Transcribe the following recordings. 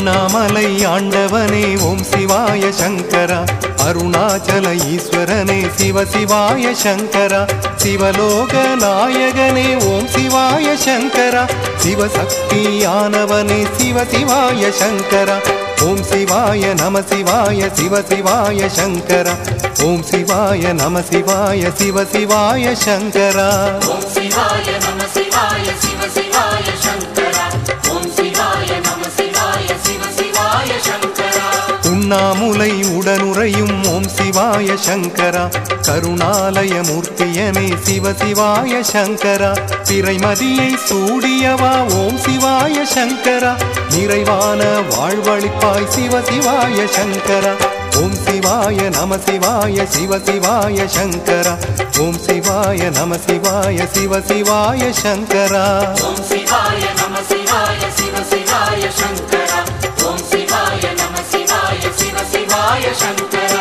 உண்ணாமலை ஆண்டவனே ஓம் சிவாய சங்கரா அருணாச்சல ஈஸ்வரனே சிவ சிவாய சங்கரா சிவலோக நாயகனே ஓம் சிவாய சங்கரா சிவசக்தியானவனே சிவ சிவாய சங்கரா ஓம் சிவாய நம சிவாய சிவ சிவாய சங்கரா ஓம் சிவாய நம சிவாய சிவ சிவாய சங்கரா ஓம் சிவாய நம சிவாய சிவ சிவாய சங்கரா ஓம் சிவாய நம சிவாய சிவ சிவாய சங்கரா உண்ணாமுலை உடனுறையும் ஓம் சிவாய சங்கரா கருணாலய மூர்த்தியனே சிவ சிவாய சங்கரா திரைமதியை சூடியவா ஓம் சிவாய சங்கரா நிறைவான வாழ்வழிப்பாய் சிவ சிவாய சங்கரா ஓம் சிவாய நம சிவாய சிவ சிவாய சங்கரா ஓம் சிவாய நம சிவாய சிவ சிவாய சங்கரா ஓம் சிவாய நம சிவாய சிவ சிவாய சங்கரா ஓம் சிவாய நம சிவாய சிவ சிவாய சங்கரா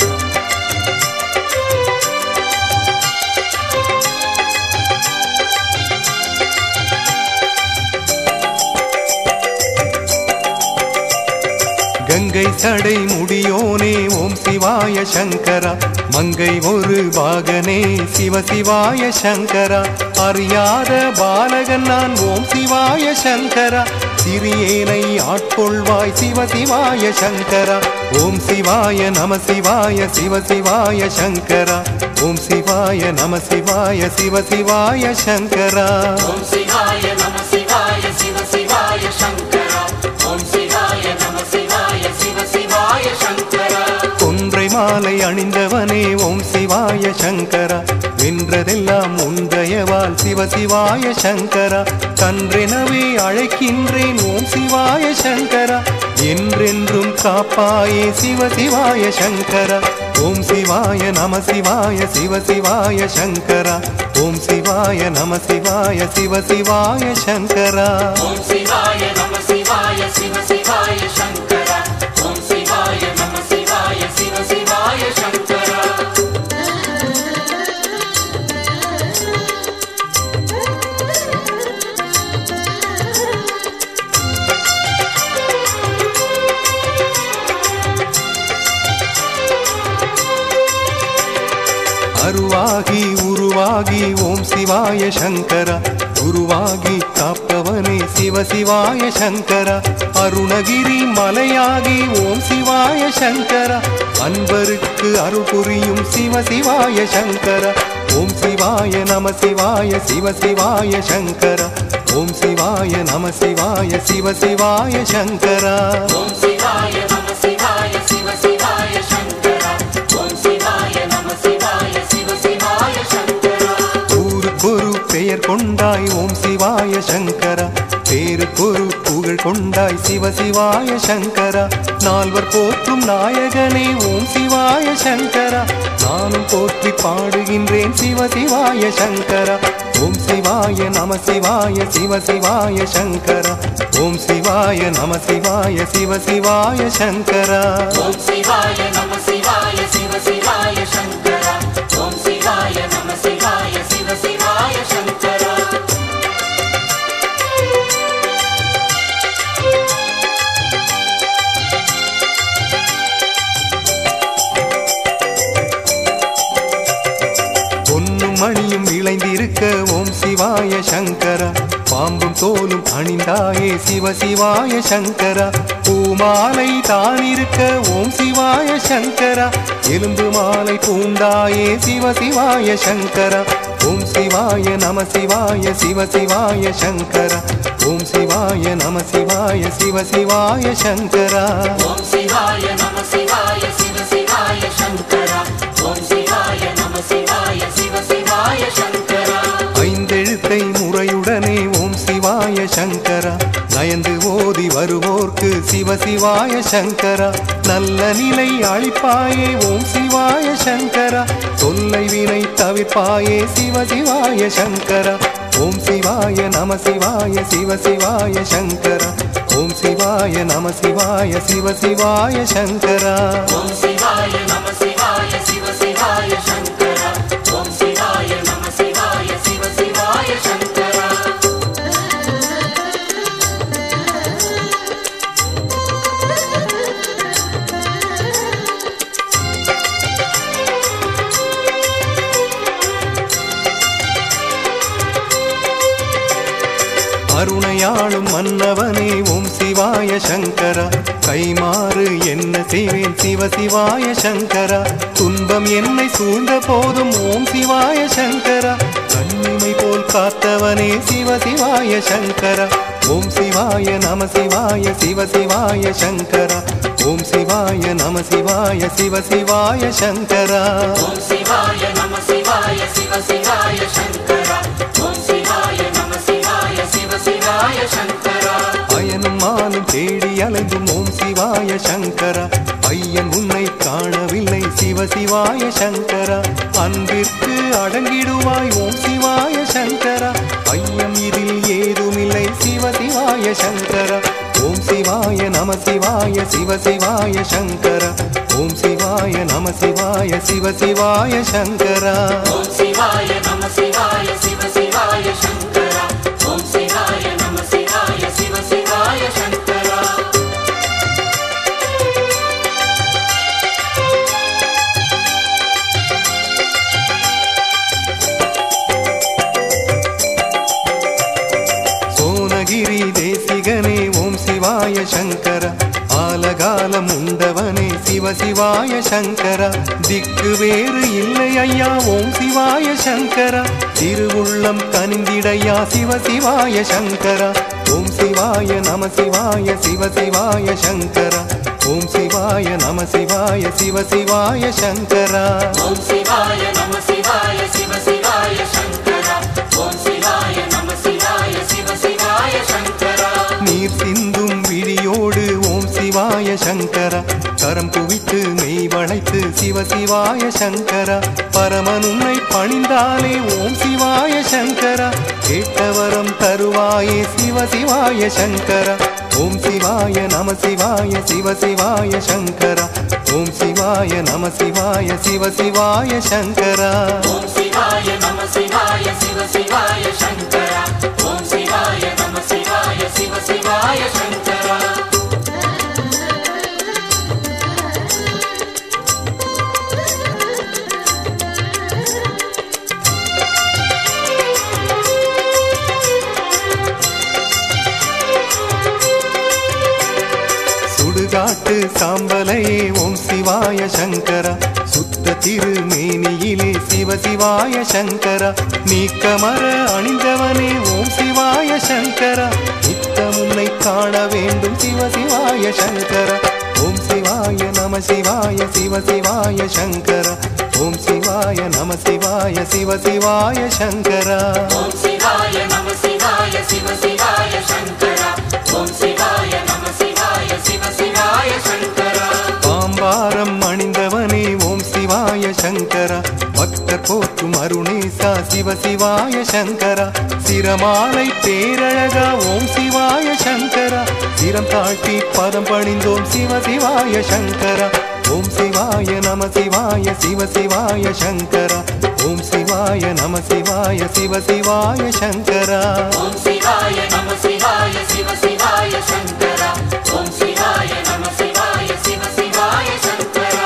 கங்கை சடை முடியோனே ஓம் சிவாய சங்கரா மங்கை ஒரு பாகனே சிவ சிவாய சங்கரா அறியாத பாலகன் நான் ஓம் சிவாய சங்கரா சிறியேனை ஆட்கொள்வாய் சிவ சிவாய சங்கரா ஓம் சிவாய நம சிவாய சிவ சிவாய சங்கரா ஓம் சிவாய நம சிவாய சிவ சிவாய சங்கரா ஓம் சிவாய நம சிவாய சிவ சிவாய சங்கரா ஓம் சிவாய நம சிவாய சிவ சிவாய சங்கரா கொன்றை மாலை அணிந்தவனே ஓம் சிவாய சங்கரா வென்றதெல்லாம் உந்தயவால் சிவ சிவாய சங்கரா கன்றெனவே அழைக்கின்றேன் ஓம் சிவாய சங்கரா என்றென்றும் காப்பாயே சிவ சிவாய சங்கரா ஓம் சிவாய நம சிவாய சிவ சிவாய சங்கரா ஓம் சிவாய நம சிவாய சிவ சிவாய சங்கரா ஓம் சிவாய நம சிவாய சிவ சிவாய சங்கரா ஓம் சிவாய நம சிவாய சிவ சிவாய சங்கரா அருவாகி உருவாகி ஓம் சிவாய சங்கரா உருவாகி காப்பவனே சிவ சிவாய சங்கரா அருணகிரி மலையாகி ஓம் சிவாய சங்கரா அன்பருக்கு அருள் புரியும் சிவ சிவாய சங்கரா ஓம் சிவாய நம சிவாய சிவ சிவாய சங்கரா ஓம் சிவாய நம சிவாய சிவ சிவாய சங்கரா ஓம் சிவாய நம சிவாய சிவ சிவாய சங்கரா ஓம் சிவாய நம சிவாய சிவ சிவாய சங்கரா ஊருக்கொரு பெயர் கொண்டாய் ஓம் சிவாய சங்கரா பேருக்கொரு புகழ் கொண்டாய் சிவ சிவாய சங்கரா நால்வர் போற்றும் நாயகனே ஓம் சிவாய சங்கரா நானும் போற்றி பாடுகின்றேன் சிவ சிவாய சங்கரா ஓம் சிவாய நம சிவாய சிவ சிவாய சங்கரா ஓம் சிவாய நம சிவாய சிவ சிவாய சங்கரா ஓம் சிவாய நம சிவாய சிவ சிவாய சங்கரா ஓம் சிவாய நம சிவாய சிவ சிவாய சங்கரா பொன்னும் மணியும் விளைந்திருக்க ஓம் சிவாய சங்கரா பாம்பும் தோலும் அணிந்தாயே சிவ சிவாய சங்கரா பூமாலை தானிருக்க ஓம் சிவாய சங்கரா எலும்பு மாலை பூண்டாயே சிவ சிவாய சங்கரா ஓம் சிவாய நம சிவாய சிவ சிவாய சங்கரா ஓம் சிவாய நம சிவாய சிவ சிவாய சங்கரா ஓம் சிவாய நம சிவாய சிவ சிவாய சங்கரா ஓம் சிவாய நம சிவாய சிவ சிவாய சங்கரா ஐந்தெழுத்தை முறையுடனே ஓம் சிவாய சங்கரா நயந்து ஓதி வருவோர்க்கு சிவ சிவாய சங்கரா நல்ல நிலை அளிப்பாயே ஓம் சிவாய சங்கரா தொல்லை வினை தவிர்ப்பாயே சிவ சிவாய சங்கரா ஓம் சிவாய நம சிவாய சிவ சிவாய சங்கரா ஓம் சிவாய நம சிவாய சிவ சிவாய சங்கரா ஓம் சிவாய நம சிவாய சிவ சிவாய சங்கரா ஓம் சிவாய நம சிவாய சிவ சிவாய சங்கரா மன்னவனே ஓம் சிவாய சங்கரா கைமாறு என்ன செய்வேன் சிவ சிவாய சங்கரா துன்பம் என்னை சூழ்ந்த போதும் ஓம் சிவாய சங்கரா கண்ணிமை போல் காத்தவனே சிவ சிவாய சங்கரா ஓம் சிவாய நம சிவாய சிவ சிவாய சங்கரா ஓம் சிவாய நம சிவாய சிவ சிவாய சங்கரா ஓம் சிவாய நம சிவாய சிவ சிவாய சங்கரா ஓம் சிவாய நம சிவாய சிவ சிவாய சங்கரா அயனும் மானும் தேடி அலைந்தும் ஓம் சிவாய சங்கரா ஐயன் உன்னை காணவில்லை சிவ சிவாய சங்கரா அன்பிற்கு அடங்கிடுவாய் ஓம் சிவாய சங்கரா ஐயம் இதில் ஏதுமில்லை சிவ சிவாய சங்கரா ஓம் சிவாய நம சிவாய சிவ சிவாய சங்கரா ஓம் சிவாய நம சிவாய சிவ சிவாய சங்கரா ஓம் சிவாய நம சிவாய சிவ சிவாய சங்கரா ஓம் சிவாய நம சிவாய சிவ சிவாய சங்கரா சோனகிரி தேசிகனே ஓம் சிவாய சங்கர ஆலகாலம் உண்டவனே சிவ சிவாய சங்கர திக்கு வேறு இல்லை ஐயா ஓம் சிவாய சங்கர திருவுள்ளம் கனிந்திடையா சிவ சிவாய சங்கர ஓம் சிவாய நம சிவாய சிவ சிவாய சங்கர ஓம் சிவாய நம சிவாய சிவ சிவாய சங்கரா ஓம் சிவாய நம சிவாய சிவ சிவாய சங்கரா ஓம் சிவாய நம சிவாய சிவ சிவாய சங்கரா நீர் சிந்தும் விழியோடு ஓம் சிவாய சங்கரா கரம் குவித்து மெய் வளைத்து சிவ சிவாய சங்கரா பரமன் உன்னை பணிந்தாலே ஓம் சிவாய சங்கரா கேட்டவரம் தருவாயே சிவ சிவாய சங்கரா ஓம் சிவாய நம சிவாய சிவ சிவாய சங்கரா ஓம் சிவாய நம சிவாய சிவ சிவாய சங்கரா ஓம் சிவாய நம சிவாய சிவ சிவாய சங்கரா ஓம் சிவாய நம சிவாய சிவ சிவாய சங்கரா சுடுகாட்டு சாம்பலையே ஓம் சிவாய சங்கரா சுத்த திருமேனியிலே சிவ சிவாய சங்கரா நீக்கமர அணிந்தவனே ஓம் சிவாய சங்கரா நித்தம் உன்னை காண வேண்டும் சிவ சிவாய சங்கரா ஓம் சிவாய நம சிவாய சிவ சிவாய சங்கரா ஓம் சிவாய நம சிவாய சிவ சிவாய சங்கரா ஓம் சிவாய நம சிவாய சிவ சிவாய சங்கரா ஓம் சிவாய நம சிவாய சிவ சிவாய சங்கரா பாம்பாரம் அணிந்தவனே ஓம் சிவாய சங்கரா பக்தர் போற்றும் அருணேசா சிவ சிவாய சங்கரா சிரமாலை பேரழகா ஓம் சிவாய சங்கரா சிரம் தாழ்த்தி பதம் பணிந்தோம் சிவ சிவாய சங்கரா ஓம் சிவாய நம சிவாய சிவ சிவாய சங்கரா ஓம் சிவாய நம சிவாய சிவ சிவாய சங்கரா ஓம் சிவாய நம சிவாய சிவ சிவாய சங்கரா ஓம் சிவாய நம சிவாய சிவ சிவாய சங்கரா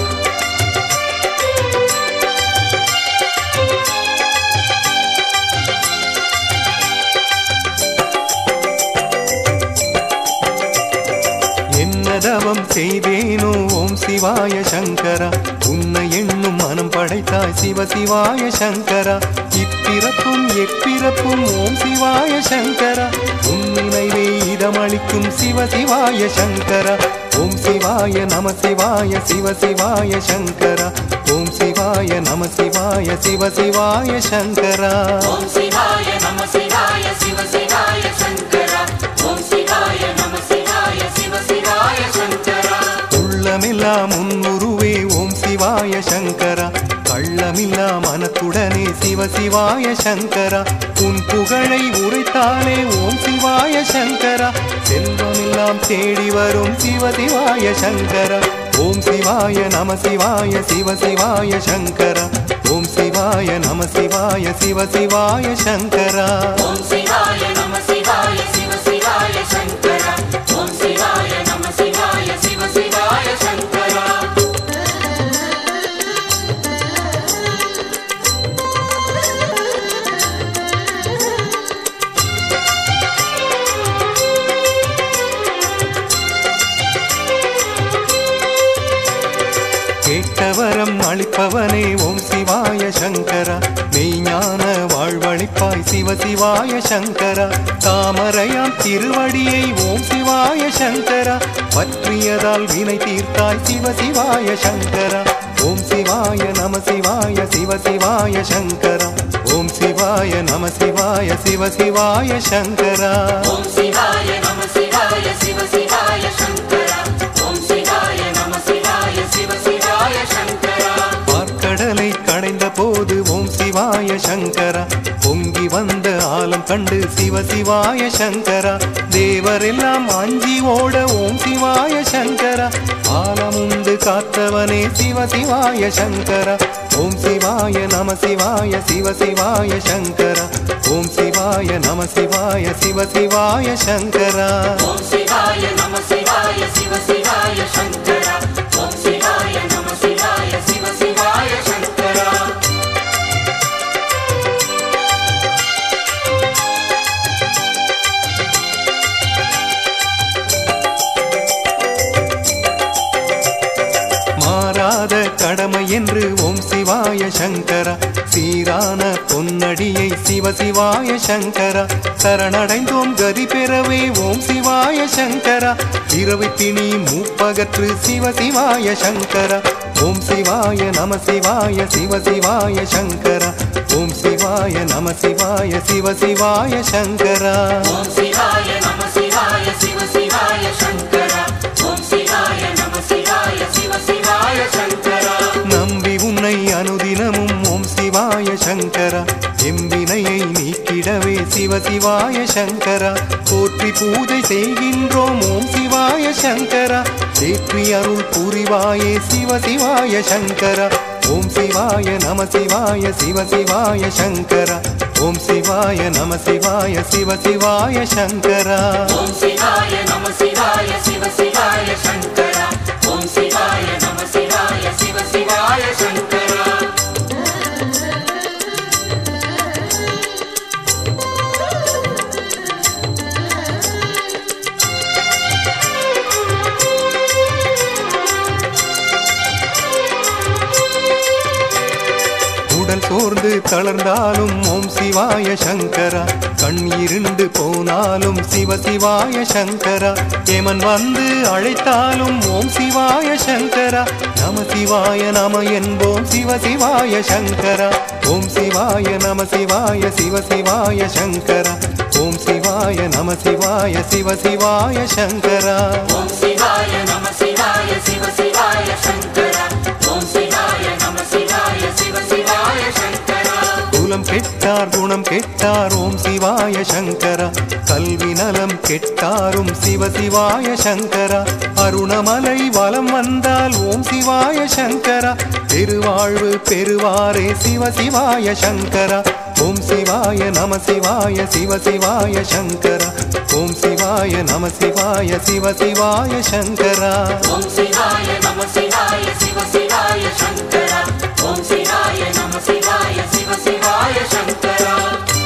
என்ன தவம் செய்தேனோ ஓம் சிவாய சங்கரா உன்னை எண்ணும் மனம் படைத்தாய் சிவ சிவாய சங்கரா இப்பிறப்பும் எப்பிறப்பும் ஓம் சிவாய சங்கரா உன் நினைவே இதமளிக்கும் சிவ சிவாய சங்கரா ஓம் சிவாய நம சிவாய சிவ சிவாய சங்கரா ஓம் சிவாய நம சிவாய சிவ சிவாய சங்கரா ஓம் சிவாய நம சிவாய சிவ சிவாய சங்கரா ஓம் சிவாய நம சிவாய சிவ சிவாய சங்கரா உள்ளமெல்லாம் உன்னுருவே ஓம் சிவாய சங்கரா கள்ளமில்லா மனத்துடனே சிவ சிவாய சங்கரா உன் புகழை உரைத்தாலே ஓம் சிவாய சங்கரா செல்வமெல்லாம் தேடி வரும் சிவ சிவாய சங்கரா ஓம் சிவாய நம சிவாய சிவ சிவாய சங்கரா ஓம் சிவாய நம சிவாய சிவ சிவாய சங்கரா ஓம் சிவாய நம சிவாய சிவ சிவாய சங்கரா ஓம் சிவாய நம சிவாய சிவ சிவாய சங்கரா அளிப்பவனே ஓம் சிவாய சங்கரா மெய்ஞான வாழ்வழிப்பாய் சிவ சிவாய சங்கரா தாமரையாம் திருவடியை ஓம் சிவாய சங்கரா பற்றியதால் வினை தீர்த்தாய் சிவ சிவாய சங்கரா ஓம் சிவாய நம சிவாய சிவ சிவாய சங்கரா ஓம் சிவாய நம சிவாய சிவ சிவாய சங்கரா ஓம் சிவாய நம சிவாய சிவ சிவாய சங்கரா ஓம் சிவாய நம சிவாய சிவ சிவாய சங்கரா பார்க்கடலை கடைந்த போது ஓம் சிவாய சங்கரா பொங்கி வந்த ஆலம் கண்டு சிவ சிவாய சங்கரா தேவரெல்லாம் அஞ்சி ஓட ஓம் சிவாய சங்கரா ஆலமுண்டு காத்தவனே சிவ சிவாய சங்கரா ஓம் சிவாய நம சிவாய சிவ சிவாய சங்கரா ஓம் சிவாய நம சிவாய சிவ சிவாய சங்கரா ஓம் சிவாய நம சிவாய சிவ சிவாய சங்கரா ஓம் சிவாய நம சிவாய சிவ சிவாய சங்கரா மாறாத கடமை என்று ஓம் சிவாய சங்கரா சீரான பொன்னடியை சிவ சிவாய சங்கரா சரணடைந்தோம் கதி பெறவே ஓம் சிவாய சங்கரா இரவு பிணி மூப்பகற்று சிவ சிவாய சங்கரா ஓம் சிவாய நம சிவாய சிவ சிவாய சங்கரா ஓம் சிவாய நம சிவாய சிவ சிவாய சங்கரா ஓம் சிவாய நம சிவாய சிவ சிவாய சங்கரா ஓம் சிவாய நம சிவாய சிவ சிவாய சங்கரா நம்பி உன்னை அனுதினமும் ஓம் சிவாய சங்கரா எம்பினையை நீக்கிடவே சிவ சிவாய சங்கரா போற்றி பூஜை செய்கின்றோம் ஓம் சிவாய சங்கரா தேற்றி அருள் புரிவாயே சிவ சிவாய சங்கரா ஓம் சிவாய நம சிவாய சிவ சிவாய சங்கரா ஓம் சிவாய நம சிவாய சிவ சிவாய சங்கரா ஓம் சிவாய நம சிவாய சிவ சிவாய சங்கரா ஓம் சிவாய நம சிவாய சிவ சிவாய சங்கரா உடல் சோர்ந்து தளர்ந்தாலும் ஓம் சிவாய சங்கரா கண் இருண்டு போனாலும் சிவ சிவாய சங்கரா ஏமன் வந்து அழைத்தாலும் ஓம் சிவாய சங்கரா நம சிவாய நம என்போம் சிவ சிவாய சங்கரா ஓம் சிவாய நம சிவாய சிவ சிவாய சங்கரா ஓம் சிவாய நம சிவாய சிவ சிவாய சங்கரா ஓம் சிவாய நம சிவாய சிவ சிவாய சங்கரா ஓம் சிவாய நம சிவாய சிவ சிவாய சங்கரா குலம் கெட்டார் குணம் கெட்டார் ஓம் சிவாய சங்கரா கல்வி நலம் கெட்டாரும் சிவ சிவாய சங்கரா அருணமலை வலம் வந்தால் ஓம் சிவாய சங்கரா பெருவாழ்வு பெறுவாரே சிவ சிவாய சங்கரா ஓம் சிவாய நம சிவாய சிவ சிவாய சங்கரா ஓம் சிவாய நம சிவாய சிவ சிவாய சங்கரா ஓம் சிவாய நம சிவாய சிவ சிவாய சங்கரா ஓம் சிவாய நம சிவாய சிவ சிவாய சங்கரா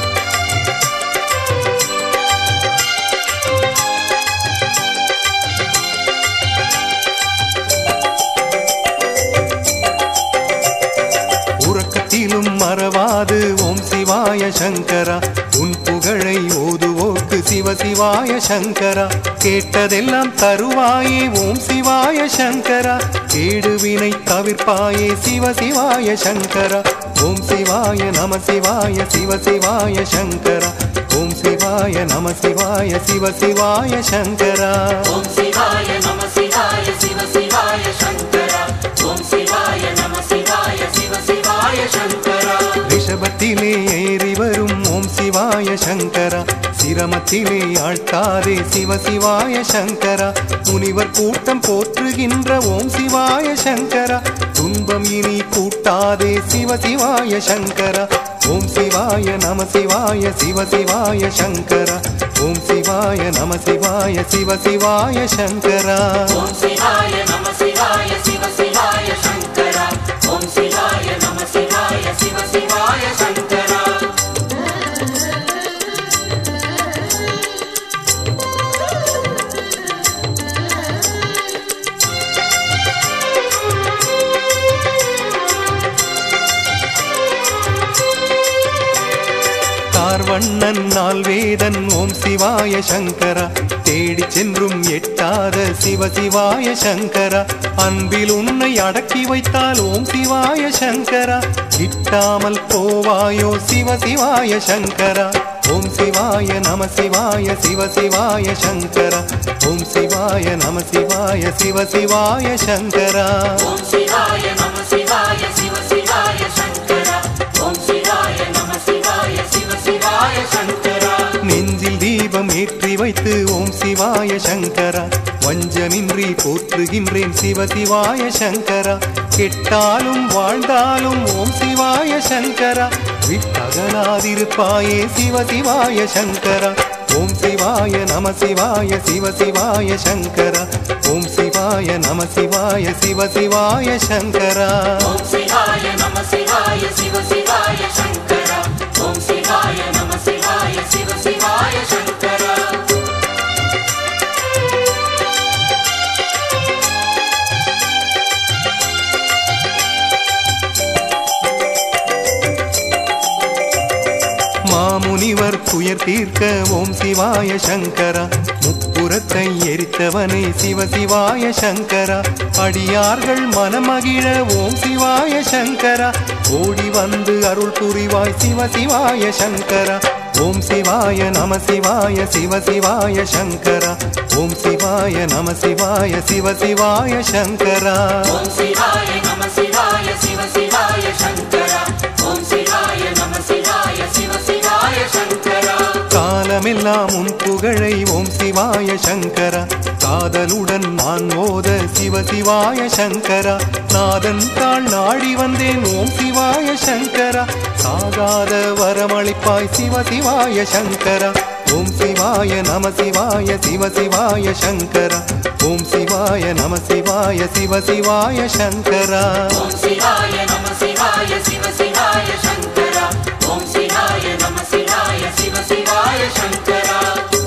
உறக்கத்திலும் மறவாது ஓம் சிவாய சங்கரா உன் புகழை ஓதுவோக்கு சிவ சிவாய சங்கரா கேட்டதெல்லாம் தருவாயே ஓம் சிவாய சங்கரா கேடுவினை தவிர்ப்பாயே சிவ சிவாய சங்கரா ஓம் சிவாய நம சிவாய சிவ சிவாய சங்கரா ஓம் சிவாய நம சிவாய சிவ சிவாய சங்கரா ஓம் சிவாய நம சிவாய சிவ சிவாய சங்கரா ஓம் சிவாய நம சிவாய சிவ சிவாய சங்கரா ரிஷபத்திலே ஏறி வரும் ஓம் சிவாய சங்கரா சிரமத்திலே ஆழ்த்தாதே சிவ சிவாய சங்கரா முனிவர் கூட்டம் போற்றுகின்ற ஓம் சிவாய சங்கரா துன்பம் இனி கூட்டாதே சிவ சிவாய சங்கரா ஓம் சிவாய நம சிவாய சிவ சிவாய சங்கரா ஓம் சிவாய நம சிவாய சிவ சிவாய சங்கரா ஓம் சிவாய நம சிவாய சிவ சிவாய சங்கரா ஓம் சிவாய நம சிவாய சிவ சிவாய சங்கரா வண்ணன் நாள் வேதன் ஓம் சிவாய சங்கரா தேடி சென்றும் எட்டாத சிவ சிவாய சங்கரா அன்பில் உன்னை அடக்கி வைத்தால் ஓம் சிவாய சங்கரா கிட்டாமல் போவாயோ சிவ சிவாய சங்கரா ஓம் சிவாய நம சிவாய சிவ சிவாய சங்கரா ஓம் சிவாய நம சிவாய சிவ சிவாய சங்கரா ஓம் சிவாய நம சிவாய சிவ சிவாய சங்கரா ஓம் சிவாய நம சிவாய சிவ சிவாய சங்கரா நெஞ்சில் தீபம் ஏற்றி வைத்து ஓம் சிவாய சங்கரா வஞ்சமின்றி போற்றுகின்றேன் சிவ சிவாய சங்கரா கெட்டாலும் வாழ்ந்தாலும் ஓம் சிவாய சங்கரா விட்டகலாதிருப்பாயே சிவ சிவாய சங்கரா ஓம் சிவாய நம சிவாய சிவ சிவாய சங்கரா ஓம் சிவாய நம சிவாய சிவ சிவாய சங்கரா ஓம் சிவாய நம சிவாய சிவ சிவாய சங்கரா ஓம் சிவாய நம சிவாய சிவ சிவாய சங்கரா மாமுனிவர் துயர் தீர்க்க ஓம் சிவாய சங்கரா முப்புறத்தை எரித்தவனே சிவ சிவாய சங்கரா அடியார்கள் மனமகிழ ஓம் சிவாய சங்கரா ஓடி வந்து அருள் புரிவாய் சிவ சிவாய சங்கரா ஓம் சிவாய நம சிவாய சிவ சிவாய சங்கரா ஓம் சிவாய நம சிவாய சிவ சிவாய சங்கரா ஓம் சிவாய நம சிவாய சிவ சிவாய சங்கரா ஓம் சிவாய நம சிவாய சிவ சிவாய சங்கரா காலமெல்லாம் உன் புகழை ஓம் சிவாய சங்கரா காதலுடன் நான் ஓத சிவ சிவாய சங்கரா நாதன் தாள் நாடி வந்தேன் ஓம் சிவாய சங்கரா சாகாத வரமளிப்பாய் சிவ சிவாய சங்கரா ஓம் சிவாய நம சிவாய சிவ சிவாய சங்கரா ஓம் சிவாய நம சிவாய சிவ சிவாய சங்கரா ஓம் சிவாய நம சிவாய சிவ சிவாய சங்கரா ஓம் சிவாய நம சிவாய சிவ சிவாய சங்கரா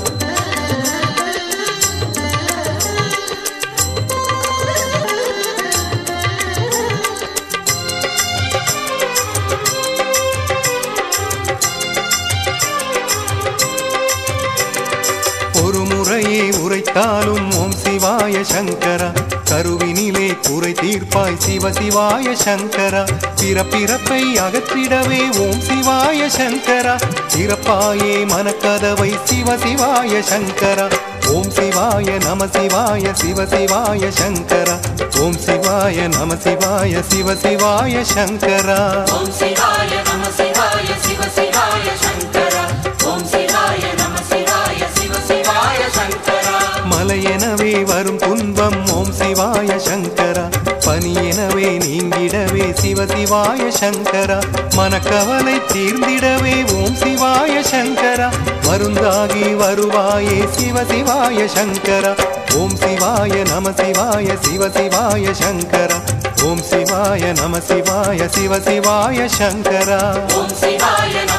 ஒரு முறையே உரைத்தாலும் ஓம் சிவாய சங்கரா கருவினிலே குறை தீர்ப்பாய் சிவ சிவாய சங்கரா பிறப்பிறப்பை அகற்றிடவே ஓம் சிவாய சங்கரா பிறப்பாயே மனக்கதவை சிவ சிவாய சங்கரா ஓம் சிவாய நம சிவாய சிவ சிவாய சங்கரா ஓம் சிவாய நம சிவாய சிவ சிவாய சங்கரா ஓம் சிவாய நம சிவாய சிவ சிவாய சங்கரா ஓம் சிவாய நம சிவாய சிவ சிவாய சங்கரா மலையெனவே வரும் துன்பம் ஓம் சிவாய சங்கரா பனியெனவே நீங்கிடவே சிவ சிவாய சங்கரா மனக்கவலை தீர்ந்திடவே ஓம் சிவாய சங்கரா மருந்தாகி வருவாயே சிவ சிவாய சங்கரா ஓம் சிவாய நம சிவாய சிவ சிவாய சங்கரா ஓம் சிவாய நம சிவாய சிவ சிவாய சங்கரா ஓம் சிவாய